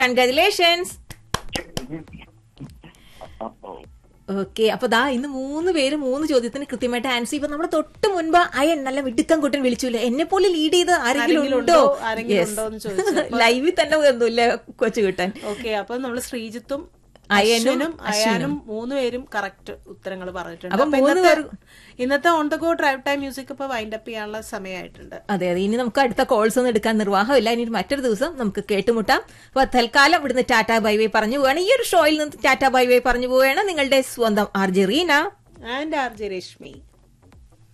Congratulations okay അപ്പൊ ദാ ഇന്ന് മൂന്ന് പേര് മൂന്ന് ചോദ്യത്തിന് കൃത്യമായിട്ട് ആൻസർ ഇപ്പൊ നമ്മുടെ തൊട്ട് മുൻപ് അയൻ നല്ല മിടുക്കം കുട്ടൻ വിളിച്ചില്ല എന്നെ പോലെ ലീഡ് ചെയ്ത് ആരെങ്കിലും ആരെങ്കിലും ഉണ്ടോ ഉണ്ടോ? ആരെങ്കിലും ഉണ്ടോ എന്ന് ചോദിച്ചു. ലൈവിൽ തന്നെ ഒന്നുമില്ല കൊച്ചു കിട്ടാൻ ഓക്കെ അപ്പൊ നമ്മള് ശ്രീജിത്തും അയനും അശ്വിനും അയാനും മൂന്ന് പേരും കറക്റ്റ് ഉത്തരങ്ങൾ പറഞ്ഞിട്ടുണ്ട് അപ്പൊ അപ്പൊ മൂന്ന് ഇന്നത്തെ പേർ- ഇന്നത്തെ on the go drive time music ഇപ്പൊ വൈൻഡ് അപ്പ് ചെയ്യാനുള്ള സമയമായിട്ടുണ്ട് അതെ അതെ ഇനി നമുക്ക് അടുത്ത കോൾസ് ഒന്നും എടുക്കാൻ നിർവാഹമില്ല ഇനി മറ്റൊരു ദിവസം നമുക്ക് കേട്ടുമുട്ടാം അപ്പൊ തൽക്കാലം ഇവിടുന്ന് ടാറ്റ ബൈ വൈ പറഞ്ഞു പോവുകയാണ് ഈ ഒരു ഷോയിൽ നിന്ന് ടാറ്റ ബൈ വൈ പറഞ്ഞു പോവുകയാണ് നിങ്ങളുടെ സ്വന്തം R J Reena and R J Rashmi